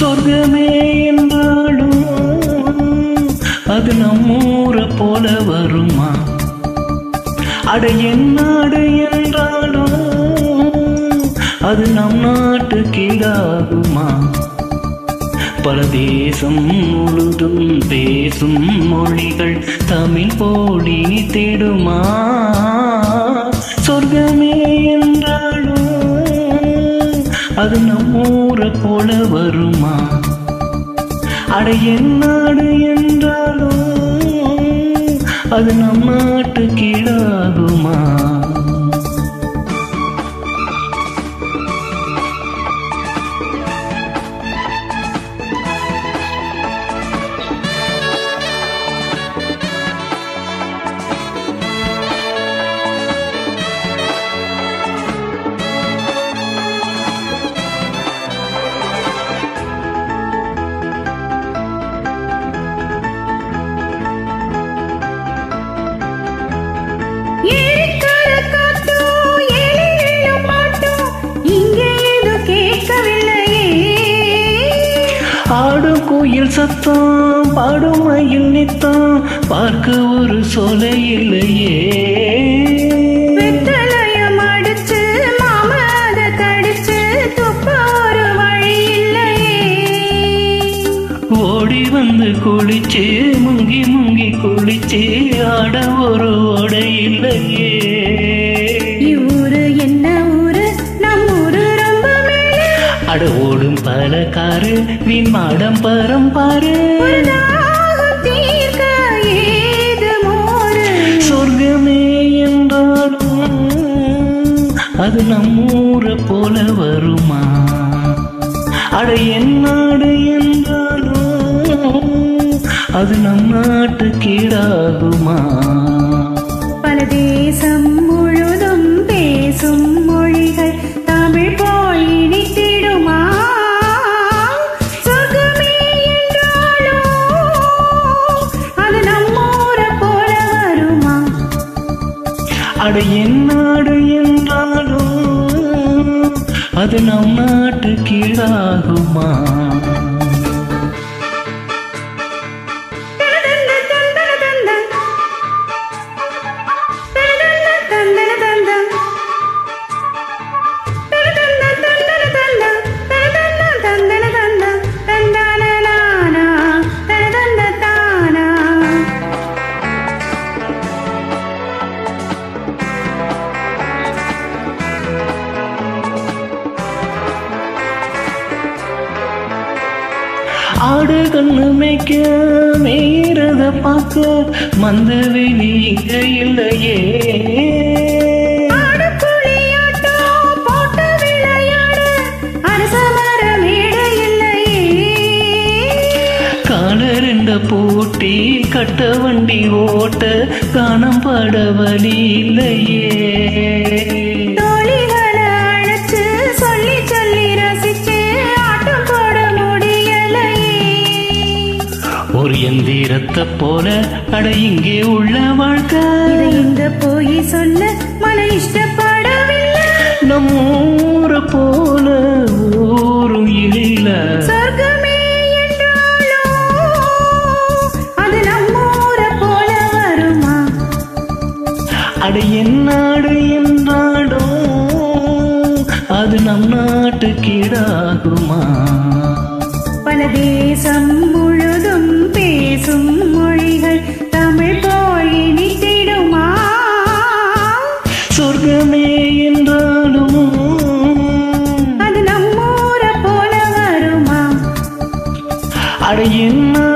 சொர்க்கமே என்றாலும் அது நம்மூரை போல வருமா அட என் நாடு என்றாலும் அது நம் நாட்டு கீழாகுமா பல தேசம் முழுதும் பேசும் மொழிகள் தமிழ் போடி தேடுமா சொர்க்கமே என்றாலும் அது நம்மூரை போல வருமா அட என் நாடு என்றாலும் அது நம் நாட்டு கீழாகுமா ஏரிக்கர காத்தும் எழிலும் பாட்டும் இங்கே ஏதும் கேட்கவில்லையே ஆடும் கோயில் சத்தம் பாடும் மயில் நித்தம் பார்க்க ஒரு சொலை இல்லையே வெத்தலையம் அடிச்சு மாம அத கடிச்சு துப்ப ஒரு வழி இல்லையே ஓடி வந்து குளிச்சு முங்கி முங்கி குளிச்சு ஆட ஒரு ஓடை இல்லையே இவ்வூரு என்ன ஊரு நம் ஊரு ரொம்ப மேலே அட ஓடும் பல காரு வீண் மாடம் பரம் பாரு ஒரு தாகம் தீர்க்க ஏது மோரு சொர்க்கமே என்றாலும் அது நம்மூரை போல வருமா அட என் நாடு என்றாலும் அது நம் நாட்டு கீழாகுமா பல தேசம் முழுதும் பேசும் மொழிகள் தமிழ் போல் இனித்திடுமா சொர்க்கமே என்றாலும் அது நம்மூரை போல வருமா அட என் நாடு என்றாலும் அது நம் நாட்டு கீழாகுமா ஆடு கண்ணு மேய்க்க மேயறத பார்க்க மந்த வெளி இங்க இல்லையே காலரெண்ட பூட்டி கட்ட வண்டி ஓட்ட காணம் பட வழி இல்லையே சொல்லி சொல்லி ரசிச்சு ஆட்டம் போட முடியலையே ஒரு எந்திரத்தை போல அட இங்கே உள்ள வாழ்க்கை இதை இந்த போய் சொல்ல மன இஷ்டப்படவில்லை நம் ஊரை போல ஊரும் இல்ல சொர்க்கமே என்றாலும் அது நம்மூரை போல வருமா அட என் நாடு என்றாலும் அது நம் நாட்டு கீழாகுமா பல தேசம் முழுதும் பேசும் மொழிகள் தமிழ் போல் இனித்திடுமா சொர்க்கமே என்றாலும் அது நம்மூரை போல வருமா அட என்